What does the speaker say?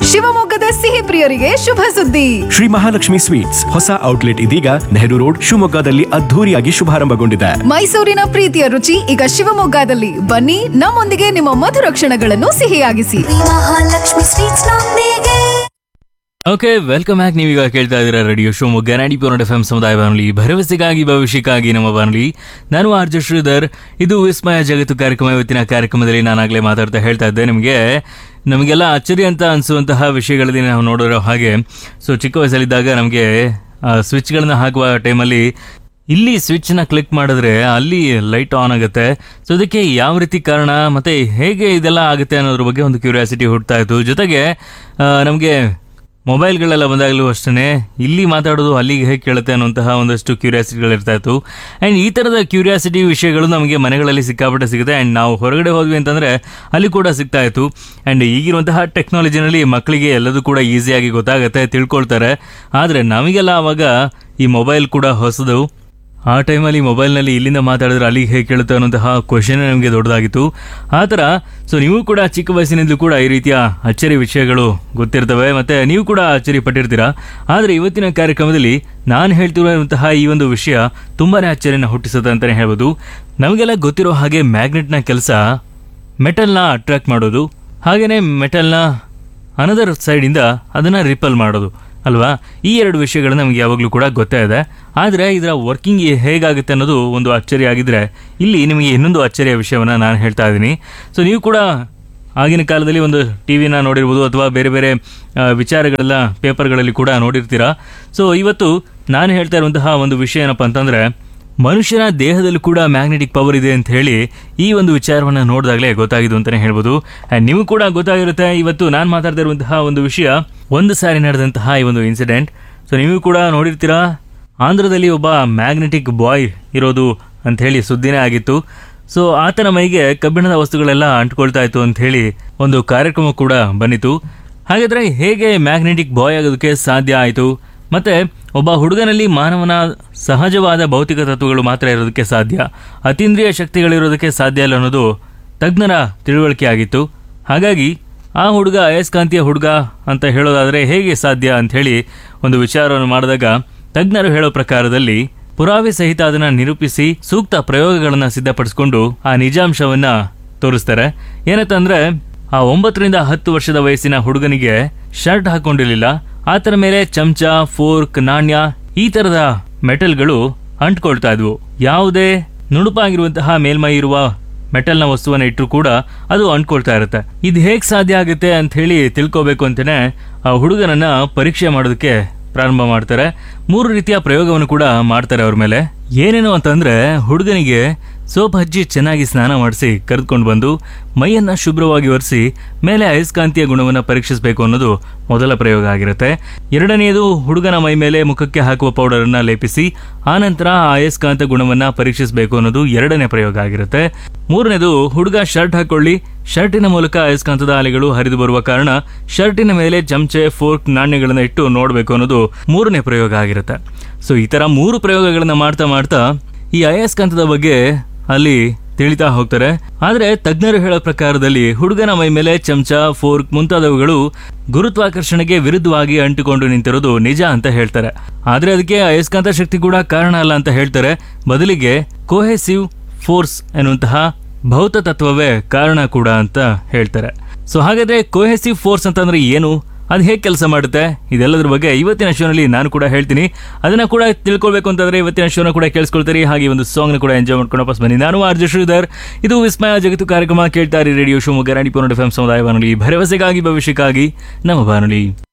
ಶಿವಮೊಗ್ಗದ ಸಿಹಿ ಪ್ರಿಯರಿಗೆ ಶುಭ ಸುದ್ದಿ ಶ್ರೀ ಮಹಾಲಕ್ಷ್ಮಿ ಸ್ವೀಟ್ಸ್ ಹೊಸ ಔಟ್ಲೆಟ್ ಇದೀಗ ನೆಹರು ರೋಡ್ ಶಿವಮೊಗ್ಗದಲ್ಲಿ ಅದ್ಧೂರಿಯಾಗಿ ಶುಭಾರಂಭಗೊಂಡಿದೆ ಮೈಸೂರಿನ ಪ್ರೀತಿಯ ರುಚಿ ಈಗ ಶಿವಮೊಗ್ಗದಲ್ಲಿ ಬನ್ನಿ ನಮ್ಮೊಂದಿಗೆ ನಿಮ್ಮ ಮಧುರ ಕ್ಷಣಗಳನ್ನು ಸಿಹಿಯಾಗಿಸಿ ಮಹಾಲಕ್ಷ್ಮಿ ಸ್ವೀಟ್ಸ್ ನೊಂದಿಗೆ ಓಕೆ ವೆಲ್ಕಮ್ ಬ್ಯಾಕ್ ನೀವೀಗ ಕೇಳ್ತಾ ಇದ್ದೀರಾ ರೇಡಿಯೋ ಶಿವಮೊಗ್ಗ ನಾಡಿ ಪೂರ್ಣ ಎಫ್ ಎಂ ಸಮುದಾಯ ಬಾನುಲಿ ಭರವಸೆಗಾಗಿ ಭವಿಷ್ಯಕ್ಕಾಗಿ ನಮ್ಮ ಬಾನುಲಿ ನಾನು ಆರ್ ಜೆ ಶ್ರೀಧರ್ ಇದು ವಿಸ್ಮಯ ಜಗತ್ತು ಕಾರ್ಯಕ್ರಮ ಇವತ್ತಿನ ಕಾರ್ಯಕ್ರಮದಲ್ಲಿ ನಾನಾಗಲೇ ಮಾತಾಡ್ತಾ ಹೇಳ್ತಾ ಇದ್ದೆ ನಿಮಗೆ ನಮಗೆಲ್ಲ ಅಚ್ಚರಿ ಅಂತ ಅನಿಸುವಂತಹ ವಿಷಯಗಳಲ್ಲಿ ನಾವು ನೋಡಿರೋ ಹಾಗೆ ಸೊ ಚಿಕ್ಕ ವಯಸ್ಸಲ್ಲಿದ್ದಾಗ ನಮಗೆ ಸ್ವಿಚ್ಗಳನ್ನ ಹಾಕುವ ಟೈಮಲ್ಲಿ ಇಲ್ಲಿ ಸ್ವಿಚ್ನ ಕ್ಲಿಕ್ ಮಾಡಿದ್ರೆ ಅಲ್ಲಿ ಲೈಟ್ ಆನ್ ಆಗುತ್ತೆ ಸೊ ಇದಕ್ಕೆ ಯಾವ ರೀತಿ ಕಾರಣ ಮತ್ತೆ ಹೇಗೆ ಇದೆಲ್ಲ ಆಗುತ್ತೆ ಅನ್ನೋದ್ರ ಬಗ್ಗೆ ಒಂದು ಕ್ಯೂರಿಯಾಸಿಟಿ ಹುಡ್ತಾ ಇತ್ತು ಜೊತೆಗೆ ನಮಗೆ ಮೊಬೈಲ್ಗಳೆಲ್ಲ ಬಂದಾಗಲೂ ಅಷ್ಟೇ ಇಲ್ಲಿ ಮಾತಾಡೋದು ಅಲ್ಲಿಗೆ ಹೇಗೆ ಕೇಳುತ್ತೆ ಅನ್ನುವಂತಹ ಒಂದಷ್ಟು ಕ್ಯೂರಿಯಾಸಿಟಿಗಳು ಇರ್ತಾ ಇತ್ತು ಆ್ಯಂಡ್ ಈ ಥರದ ಕ್ಯೂರಿಯಾಸಿಟಿ ವಿಷಯಗಳು ನಮಗೆ ಮನೆಗಳಲ್ಲಿ ಸಿಕ್ಕಾಪಟ್ಟೆ ಸಿಗುತ್ತೆ ಆ್ಯಂಡ್ ನಾವು ಹೊರಗಡೆ ಹೋದ್ವಿ ಅಂತಂದರೆ ಅಲ್ಲಿ ಕೂಡ ಸಿಗ್ತಾ ಇತ್ತು ಆ್ಯಂಡ್ ಈಗಿರುವಂತಹ ಟೆಕ್ನಾಲಜಿನಲ್ಲಿ ಮಕ್ಕಳಿಗೆ ಎಲ್ಲದೂ ಕೂಡ ಈಸಿಯಾಗಿ ಗೊತ್ತಾಗುತ್ತೆ ತಿಳ್ಕೊಳ್ತಾರೆ ಆದರೆ ನಮಗೆಲ್ಲ ಆವಾಗ ಈ ಮೊಬೈಲ್ ಕೂಡ ಹೊಸದು ಆ ಟೈಮಲ್ಲಿ ಮೊಬೈಲ್ನಲ್ಲಿ ಇಲ್ಲಿಂದ ಮಾತಾಡಿದ್ರೆ ಅಲ್ಲಿಗೆ ಹೇಗೆ ಕೇಳುತ್ತೆ ಅನ್ನೋಂತಹ ಕ್ವಶನ್ ನಮಗೆ ದೊಡ್ಡದಾಗಿತ್ತು ಆ ಥರ ಸೊ ನೀವು ಕೂಡ ಚಿಕ್ಕ ವಯಸ್ಸಿನಿಂದಲೂ ಕೂಡ ಈ ರೀತಿಯ ಅಚ್ಚರಿ ವಿಷಯಗಳು ಗೊತ್ತಿರ್ತವೆ ಮತ್ತು ನೀವು ಕೂಡ ಅಚ್ಚರಿ ಪಟ್ಟಿರ್ತೀರಾ ಆದರೆ ಇವತ್ತಿನ ಕಾರ್ಯಕ್ರಮದಲ್ಲಿ ನಾನು ಹೇಳ್ತಿರುವಂತಹ ಈ ಒಂದು ವಿಷಯ ತುಂಬಾ ಅಚ್ಚರಿನ ಹುಟ್ಟಿಸುತ್ತೆ ಅಂತಲೇ ಹೇಳ್ಬೋದು ನಮಗೆಲ್ಲ ಗೊತ್ತಿರೋ ಹಾಗೆ ಮ್ಯಾಗ್ನೆಟ್ನ ಕೆಲಸ ಮೆಟಲ್ನ ಅಟ್ರಾಕ್ಟ್ ಮಾಡೋದು ಹಾಗೆಯೇ ಮೆಟಲ್ನ ಅನದರ್ ಸೈಡಿಂದ ಅದನ್ನು ರಿಪಲ್ ಮಾಡೋದು ಅಲ್ವಾ ಈ ಎರಡು ವಿಷಯಗಳು ನಮಗೆ ಯಾವಾಗಲೂ ಕೂಡ ಗೊತ್ತೇ ಇದೆ ಆದರೆ ಇದರ ವರ್ಕಿಂಗ್ ಹೇಗಾಗುತ್ತೆ ಅನ್ನೋದು ಒಂದು ಅಚ್ಚರಿ ಆಗಿದ್ರೆ ಇಲ್ಲಿ ನಿಮಗೆ ಇನ್ನೊಂದು ಅಚ್ಚರಿಯ ವಿಷಯವನ್ನು ನಾನು ಹೇಳ್ತಾ ಇದ್ದೀನಿ ಸೊ ನೀವು ಕೂಡ ಆಗಿನ ಕಾಲದಲ್ಲಿ ಒಂದು ಟಿ ವಿನ ನೋಡಿರ್ಬೋದು ಅಥವಾ ಬೇರೆ ಬೇರೆ ಆ, ವಿಚಾರಗಳೆಲ್ಲ ಪೇಪರ್ಗಳಲ್ಲಿ ಕೂಡ ನೋಡಿರ್ತೀರಾ ಸೊ ಇವತ್ತು ನಾನು ಹೇಳ್ತಾ ಇರುವಂತಹ ಒಂದು ವಿಷಯ ಏನಪ್ಪ ಅಂತಂದರೆ ಮನುಷ್ಯನ ದೇಹದಲ್ಲೂ ಕೂಡ ಮ್ಯಾಗ್ನೆಟಿಕ್ ಪವರ್ ಇದೆ ಅಂತ ಹೇಳಿ ಈ ಒಂದು ವಿಚಾರವನ್ನು ನೋಡಿದಾಗಲೇ ಗೊತ್ತಾಗಿದ್ದು ಅಂತಲೇ ಹೇಳ್ಬೋದು ಆ್ಯಂಡ್ ನಿಮಗೂ ಕೂಡ ಗೊತ್ತಾಗಿರುತ್ತೆ ಇವತ್ತು ನಾನು ಮಾತಾಡ್ತಾ ಇರುವಂತಹ ಒಂದು ವಿಷಯ ಒಂದು ಸಾರಿ ನಡೆದಂತಹ ಈ ಒಂದು ಇನ್ಸಿಡೆಂಟ್ ಸೊ ನೀವು ಕೂಡ ನೋಡಿರ್ತೀರಾ ಆಂಧ್ರದಲ್ಲಿ ಒಬ್ಬ ಮ್ಯಾಗ್ನೆಟಿಕ್ ಬಾಯ್ ಇರೋದು ಅಂತ ಹೇಳಿ ಸುದ್ದಿನೇ ಆಗಿತ್ತು ಸೊ ಆತನ ಮೈಗೆ ಕಬ್ಬಿಣದ ವಸ್ತುಗಳೆಲ್ಲ ಅಂಟ್ಕೊಳ್ತಾ ಇತ್ತು ಅಂತ ಹೇಳಿ ಒಂದು ಕಾರ್ಯಕ್ರಮ ಕೂಡ ಬಂದಿತ್ತು ಹಾಗಾದ್ರೆ ಹೇಗೆ ಮ್ಯಾಗ್ನೆಟಿಕ್ ಬಾಯ್ ಆಗೋದಕ್ಕೆ ಸಾಧ್ಯ ಆಯಿತು ಮತ್ತೆ ಒಬ್ಬ ಹುಡುಗನಲ್ಲಿ ಮಾನವನ ಸಹಜವಾದ ಭೌತಿಕ ತತ್ವಗಳು ಮಾತ್ರ ಇರೋದಕ್ಕೆ ಸಾಧ್ಯ ಅತೀಂದ್ರಿಯ ಶಕ್ತಿಗಳಿರೋದಕ್ಕೆ ಸಾಧ್ಯ ಇಲ್ಲ ಅನ್ನೋದು ತಜ್ಞರ ತಿಳುವಳಿಕೆ ಆಗಿತ್ತು ಹಾಗಾಗಿ ಆ ಹುಡುಗ ಅಯಸ್ಕಾಂತೀಯ ಹುಡುಗ ಅಂತ ಹೇಳೋದಾದರೆ ಹೇಗೆ ಸಾಧ್ಯ ಅಂತ ಹೇಳಿ ಒಂದು ವಿಚಾರವನ್ನು ಮಾಡಿದಾಗ ತಜ್ಞರು ಹೇಳೋ ಪ್ರಕಾರದಲ್ಲಿ ಪುರಾವೆ ಸಹಿತ ಅದನ್ನ ನಿರೂಪಿಸಿ ಸೂಕ್ತ ಪ್ರಯೋಗಗಳನ್ನ ಸಿದ್ಧಪಡಿಸಿಕೊಂಡು ಆ ನಿಜಾಂಶವನ್ನ ತೋರಿಸ್ತಾರೆ ಏನಂತಂದ್ರೆ ಆ ಒಂಬತ್ತರಿಂದ ಹತ್ತು ವರ್ಷದ ವಯಸ್ಸಿನ ಹುಡುಗನಿಗೆ ಶರ್ಟ್ ಹಾಕೊಂಡಿರ್ಲಿಲ್ಲ ಆತನ ಮೇಲೆ ಚಮಚ ಫೋರ್ಕ್ ನಾಣ್ಯ ಈ ತರದ ಮೆಟಲ್ಗಳು ಅಂಟ್ಕೊಳ್ತಾ ಇದ್ವು ಯಾವುದೇ ನುಣುಪಾಗಿರುವಂತಹ ಮೇಲ್ಮೈ ಇರುವ ಮೆಟಲ್ನ ವಸ್ತುವನ್ನ ಇಟ್ಟರು ಕೂಡ ಅದು ಅಂಟ್ಕೊಳ್ತಾ ಇರುತ್ತೆ ಇದು ಹೇಗೆ ಸಾಧ್ಯ ಆಗುತ್ತೆ ಅಂತ ಹೇಳಿ ತಿಳ್ಕೋಬೇಕು ಅಂತಾನೆ ಆ ಹುಡುಗನನ್ನ ಪರೀಕ್ಷೆ ಮಾಡೋದಕ್ಕೆ ಪ್ರಾರಂಭ ಮಾಡ್ತಾರೆ ಮೂರು ರೀತಿಯ ಪ್ರಯೋಗವನ್ನು ಕೂಡ ಮಾಡ್ತಾರೆ ಅವ್ರ ಮೇಲೆ ಏನೇನು ಅಂತಂದ್ರೆ ಹುಡುಗನಿಗೆ ಸೋಪ್ ಹಚ್ಚಿ ಚೆನ್ನಾಗಿ ಸ್ನಾನ ಮಾಡಿಸಿ ಕರೆದುಕೊಂಡು ಬಂದು ಮೈಯನ್ನ ಶುಭ್ರವಾಗಿ ಒರೆಸಿ ಮೇಲೆ ಅಯಸ್ಕಾಂತೀಯ ಗುಣವನ್ನು ಪರೀಕ್ಷಿಸಬೇಕು ಅನ್ನೋದು ಮೊದಲ ಪ್ರಯೋಗ ಆಗಿರುತ್ತೆ ಎರಡನೆಯದು ಹುಡುಗನ ಮೈ ಮೇಲೆ ಮುಖಕ್ಕೆ ಹಾಕುವ ಪೌಡರ್ ಅನ್ನ ಲೇಪಿಸಿ ಆನಂತರ ಆ ಅಯಸ್ಕಾಂತ ಗುಣವನ್ನ ಪರೀಕ್ಷಿಸಬೇಕು ಅನ್ನೋದು ಎರಡನೇ ಪ್ರಯೋಗ ಆಗಿರುತ್ತೆ ಮೂರನೇದು ಹುಡುಗ ಶರ್ಟ್ ಹಾಕೊಳ್ಳಿ ಶರ್ಟಿನ ಮೂಲಕ ಅಯಸ್ಕಾಂತದ ಅಲೆಗಳು ಹರಿದು ಬರುವ ಕಾರಣ ಶರ್ಟಿನ ಮೇಲೆ ಚಮಚೆ ಫೋರ್ಕ್ ನಾಣ್ಯಗಳನ್ನ ಇಟ್ಟು ನೋಡಬೇಕು ಅನ್ನೋದು ಮೂರನೇ ಪ್ರಯೋಗ ಆಗಿರುತ್ತೆ ಸೊ ಈ ತರ ಮೂರು ಪ್ರಯೋಗಗಳನ್ನ ಮಾಡ್ತಾ ಮಾಡ್ತಾ ಈ ಅಯಸ್ಕಾಂತದ ಬಗ್ಗೆ ಅಲ್ಲಿ ತಿಳಿತಾ ಹೋಗ್ತಾರೆ ಆದ್ರೆ ತಜ್ಞರು ಹೇಳೋ ಪ್ರಕಾರದಲ್ಲಿ ಹುಡುಗನ ಮೈ ಮೇಲೆ ಚಮಚ ಫೋರ್ಕ್ ಮುಂತಾದವುಗಳು ಗುರುತ್ವಾಕರ್ಷಣೆಗೆ ವಿರುದ್ಧವಾಗಿ ಅಂಟಿಕೊಂಡು ನಿಂತಿರೋದು ನಿಜ ಅಂತ ಹೇಳ್ತಾರೆ ಆದ್ರೆ ಅದಕ್ಕೆ ಅಯಸ್ಕಾಂತ ಶಕ್ತಿ ಕೂಡ ಕಾರಣ ಅಲ್ಲ ಅಂತ ಹೇಳ್ತಾರೆ ಬದಲಿಗೆ ಕೋಹೆಸಿವ್ ಫೋರ್ಸ್ ಎನ್ನುವಂತಹ ಭೌತ ತತ್ವವೇ ಕಾರಣ ಕೂಡ ಅಂತ ಹೇಳ್ತಾರೆ ಸೊ ಹಾಗಾದ್ರೆ ಕೋಹೆಸಿವ್ ಫೋರ್ಸ್ ಅಂತಂದ್ರೆ ಏನು ಅದು ಹೇಗೆ ಕೆಲಸ ಮಾಡುತ್ತೆ ಇದೆಲ್ಲದ್ರ ಬಗ್ಗೆ ಇವತ್ತಿನ ಶೋನಲ್ಲಿ ನಾನು ಕೂಡ ಹೇಳ್ತೀನಿ ಅದನ್ನ ಕೂಡ ತಿಳ್ಕೊಳ್ಬೇಕು ಅಂತಂದ್ರೆ ಇವತ್ತಿನ ಶೋನ ಕೂಡ ಕೇಳಿಸ್ಕೊಳ್ತೀರಿ ಹಾಗೆ ಒಂದು ಸಾಂಗ್ನ ಕೂಡ ಎಂಜಾಯ್ ಮಾಡ್ಕೊಂಡು ವಾಪಸ್ ಬನ್ನಿ ನಾನು ಆರ್ ಜೆ ಶ್ರೀಧರ್ ಇದು ವಿಸ್ಮಯ ಜಗತ್ತು ಕಾರ್ಯಕ್ರಮ ಕೇಳ್ತಾರೆ ರೇಡಿಯೋ ಶಿವಮೊಗ್ಗ ರಾಣಿ ಪೂರ್ಣ ಎಫ್ ಎಂ ಸಮುದಾಯ ಬಾನುಲಿ ಭರವಸೆಗಾಗಿ ಭವಿಷ್ಯಕ್ಕಾಗಿ ನಮ್ಮ ಬಾನುಲಿ